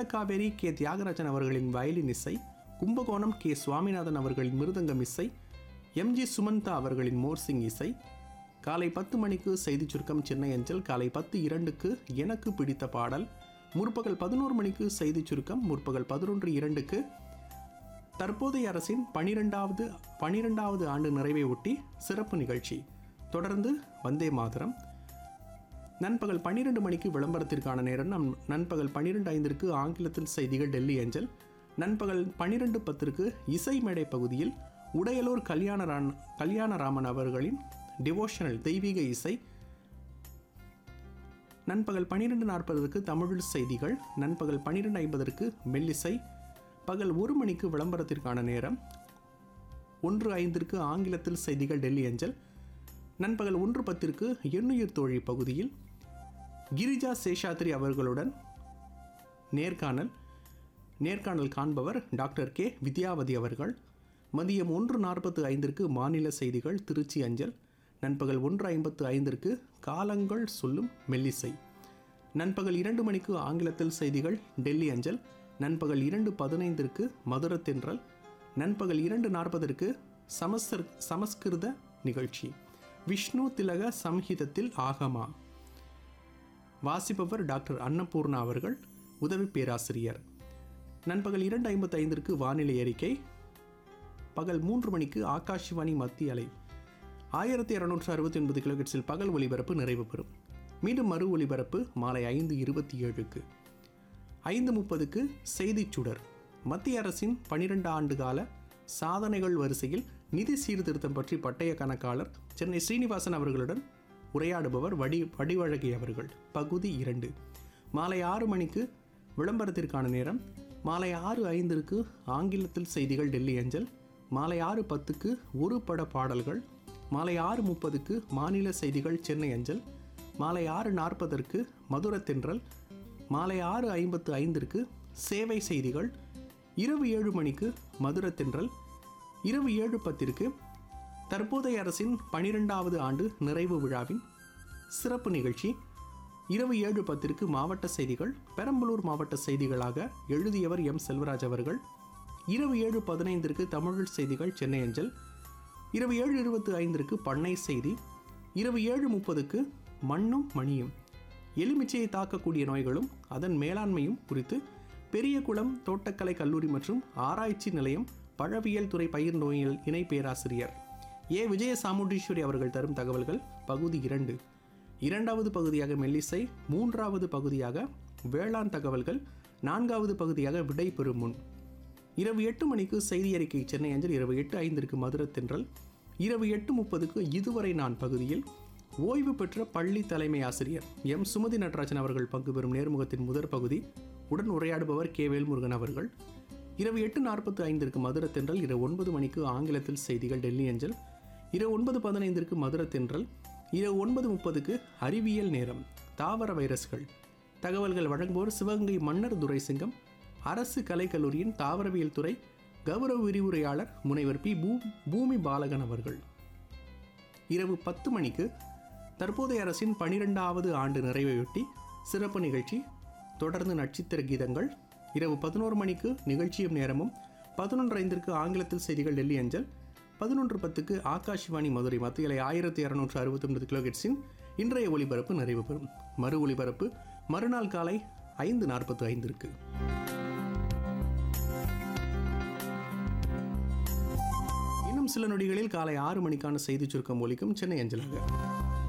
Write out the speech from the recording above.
சிவகாவேரி K Thiagarajan அவர்களின் violin இசை Kumbakonam K Swaminathan அவர்களின் மிருதங்கம் இசை எம்ஜி சுமந்தா அவர்களின் மோர்சிங் இசை காலை பத்து மணிக்கு செய்திச் சுருக்கம் சென்னை அஞ்சல் காலை பத்து இரண்டுக்கு எனக்கு பிடித்த பாடல் முற்பகல் பதினோரு மணிக்கு செய்திச் சுருக்கம் முற்பகல் பதினொன்று இரண்டுக்கு தற்போதைய அரசின் பனிரெண்டாவது பனிரெண்டாவது ஆண்டு நிறைவை ஒட்டி சிறப்பு நிகழ்ச்சி தொடர்ந்து வந்தே மாதரம் நண்பகல் பன்னிரெண்டு மணிக்கு விளம்பரத்திற்கான நேரம் நம் நண்பகல் பன்னிரெண்டு ஐந்திற்கு ஆங்கிலத்தில் செய்திகள் டெல்லி அஞ்சல் நண்பகல் பன்னிரெண்டு பத்திற்கு இசை மேடை பகுதியில் உடையலூர் கல்யாணரான் கல்யாணராமன் அவர்களின் டிவோஷனல் தெய்வீக இசை நண்பகல் பன்னிரெண்டு நாற்பதுக்கு தமிழ் செய்திகள் நண்பகல் பன்னிரெண்டு ஐம்பதற்கு மெல்லிசை பகல் ஒரு மணிக்கு விளம்பரத்திற்கான நேரம் ஒன்று ஐந்திற்கு ஆங்கிலத்தில் செய்திகள் டெல்லி அஞ்சல் நண்பகல் ஒன்று பத்திற்கு எண்ணுயிர் தோழி பகுதியில் கிரிஜா சேஷாத்ரி அவர்களுடன் நேர்காணல் நேர்காணல் காண்பவர் டாக்டர் கே வித்யாவதி அவர்கள் மதியம் ஒன்று நாற்பத்து ஐந்திற்கு மாநில செய்திகள் திருச்சி அஞ்சல் நண்பகல் ஒன்று ஐம்பத்து ஐந்திற்கு காலங்கள் சொல்லும் மெல்லிசை நண்பகல் இரண்டு மணிக்கு ஆங்கிலத்தில் செய்திகள் டெல்லி அஞ்சல் நண்பகல் இரண்டு பதினைந்திற்கு மதுர தென்றல் நண்பகல் இரண்டு நாற்பதற்கு சமஸ்கிரு சமஸ்கிருத நிகழ்ச்சி விஷ்ணு திலக சம்ஹிதத்தில் ஆகமா வாசிப்பவர் டாக்டர் அன்னபூர்ணா அவர்கள் உதவி பேராசிரியர் நண்பகல் இரண்டு ஐம்பத்தி ஐந்திற்கு வானிலை அறிக்கை பகல் மூன்று மணிக்கு ஆகாஷ்வாணி மத்திய அலை ஆயிரத்தி இரநூற்று அறுபத்தி ஒன்பது கிலோகிட்ஸில் பகல் ஒலிபரப்பு நிறைவு பெறும் மீண்டும் மறு ஒலிபரப்பு மாலை ஐந்து இருபத்தி ஏழுக்கு ஐந்து முப்பதுக்கு செய்திச் சுடர் மத்திய அரசின் பனிரெண்டு ஆண்டு கால சாதனைகள் வரிசையில் நிதி சீர்திருத்தம் பற்றி பட்டய கணக்காளர் சென்னை ஸ்ரீனிவாசன் அவர்களுடன் உரையாடுபவர் வடி வடிவழகி அவர்கள் பகுதி இரண்டு மாலை ஆறு மணிக்கு விளம்பரத்திற்கான நேரம் மாலை ஆறு ஐந்திற்கு ஆங்கிலத்தில் செய்திகள் டெல்லி அஞ்சல் மாலை ஆறு பத்துக்கு ஒரு பட பாடல்கள் மாலை ஆறு முப்பதுக்கு மாநில செய்திகள் சென்னை அஞ்சல் மாலை ஆறு நாற்பதற்கு மதுர தென்றல் மாலை ஆறு ஐம்பத்து ஐந்திற்கு சேவை செய்திகள் இரவு ஏழு மணிக்கு மதுர தென்றல் இரவு ஏழு பத்திற்கு தற்போதைய அரசின் பனிரெண்டாவது ஆண்டு நிறைவு விழாவின் சிறப்பு நிகழ்ச்சி இரவு ஏழு பத்திற்கு மாவட்ட செய்திகள் பெரம்பலூர் மாவட்ட செய்திகளாக எழுதியவர் எம் செல்வராஜ் அவர்கள் இரவு ஏழு பதினைந்திற்கு தமிழ் செய்திகள் சென்னை அஞ்சல் இரவு ஏழு இருபத்தி ஐந்திற்கு பண்ணை செய்தி இரவு ஏழு முப்பதுக்கு மண்ணும் மணியும் எலுமிச்சையை தாக்கக்கூடிய நோய்களும் அதன் மேலாண்மையும் குறித்து பெரியகுளம் தோட்டக்கலை கல்லூரி மற்றும் ஆராய்ச்சி நிலையம் பழவியல் துறை பயிர் நோயியல் இணை பேராசிரியர் ஏ விஜய சாமுண்டீஸ்வரி அவர்கள் தரும் தகவல்கள் பகுதி இரண்டு இரண்டாவது பகுதியாக மெல்லிசை மூன்றாவது பகுதியாக வேளாண் தகவல்கள் நான்காவது பகுதியாக விடை பெறும் முன் இரவு எட்டு மணிக்கு செய்தி அறிக்கை சென்னை அஞ்சல் இரவு எட்டு ஐந்திற்கு மதுரை தென்றல் இரவு எட்டு முப்பதுக்கு இதுவரை நான் பகுதியில் ஓய்வு பெற்ற பள்ளி தலைமை ஆசிரியர் எம் சுமதி நடராஜன் அவர்கள் பங்கு பெறும் நேர்முகத்தின் முதற் பகுதி உடன் உரையாடுபவர் கே வேல்முருகன் அவர்கள் இரவு எட்டு நாற்பத்து ஐந்திற்கு மதுரை தென்றல் இரவு ஒன்பது மணிக்கு ஆங்கிலத்தில் செய்திகள் டெல்லி அஞ்சல் இரவு ஒன்பது பதினைந்திற்கு மதுரை தென்றல் இரவு ஒன்பது முப்பதுக்கு அறிவியல் நேரம் தாவர வைரஸ்கள் தகவல்கள் வழங்குவோர் சிவகங்கை மன்னர் துரைசிங்கம் அரசு கலைக்கல்லூரியின் தாவரவியல் துறை கௌரவ விரிவுரையாளர் முனைவர் பி பூ பூமி பாலகன் அவர்கள் இரவு பத்து மணிக்கு தற்போதைய அரசின் பனிரெண்டாவது ஆண்டு நிறைவையொட்டி சிறப்பு நிகழ்ச்சி தொடர்ந்து நட்சத்திர கீதங்கள் இரவு பதினோரு மணிக்கு நிகழ்ச்சியும் நேரமும் பதினொன்று ஐந்திற்கு ஆங்கிலத்தில் செய்திகள் டெல்லி அஞ்சல் பதினொன்று பத்துக்கு ஆகாஷ்வாணி மதுரை மத்தியிலை ஆயிரத்தி இரநூற்று அறுபத்தி ஒன்பது கிலோகிட்ஸின் இன்றைய ஒலிபரப்பு நிறைவு பெறும் மறு ஒலிபரப்பு மறுநாள் காலை ஐந்து நாற்பத்து ஐந்திற்கு இன்னும் சில நொடிகளில் காலை ஆறு மணிக்கான செய்திச் சுருக்கம் ஒலிக்கும் சென்னை அஞ்சலாக